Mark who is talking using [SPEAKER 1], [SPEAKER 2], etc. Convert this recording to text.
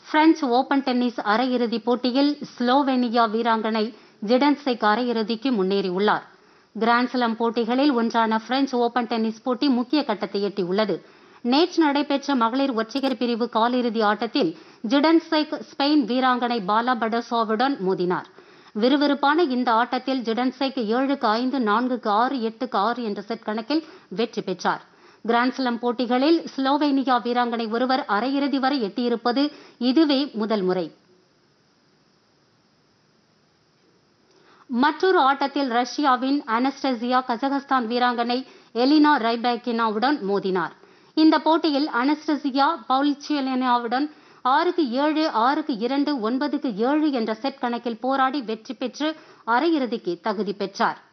[SPEAKER 1] French open tennis அரையிறுதிப் போட்டியில் Slovenia வீராங்கனை ஜிடன்செக் அரையிறுதிக்கு முன்னேறியுள்ளார் கிராண்ட்ஸ்லாம் போட்டிகளில் ஒன்றான பிரெஞ்சு ஓபன் டென்னிஸ் போட்டி முக்கிய கட்டத்தை எட்டியுள்ளது நேற்று நடைபெற்ற மகளிர் ஒற்றையர் பிரிவு காலிறுதி ஆட்டத்தில் ஜிடன்செக் ஸ்பெயின் வீராங்கனை பாலா படசோவுடன் மோதினார் விறுவிறுப்பான இந்த ஆட்டத்தில் ஜிடன்செக் ஏழுக்கு ஐந்து நான்குக்கு ஆறு எட்டுக்கு ஆறு என்ற செட் கணக்கில் வெற்றி பெற்றார் கிராண்ட்ஸ்லாம் போட்டிகளில் ஸ்லோவேனியா வீராங்கனை ஒருவர் அரையிறுதி வரை எட்டியிருப்பது இதுவே முதல் முறை மற்றொரு ஆட்டத்தில் ரஷ்யாவின் அனஸ்டசியா கஜகஸ்தான் வீராங்கனை எலினா ரைபேக்கினாவுடன் மோதினார் இந்த போட்டியில் அனஸ்டசியா பவுல்சியலினாவுடன் ஆறுக்கு ஏழு ஆறுக்கு இரண்டு ஒன்பதுக்கு ஏழு என்ற செட் கணக்கில் போராடி வெற்றி பெற்று அரையிறுதிக்கு தகுதி பெற்றார்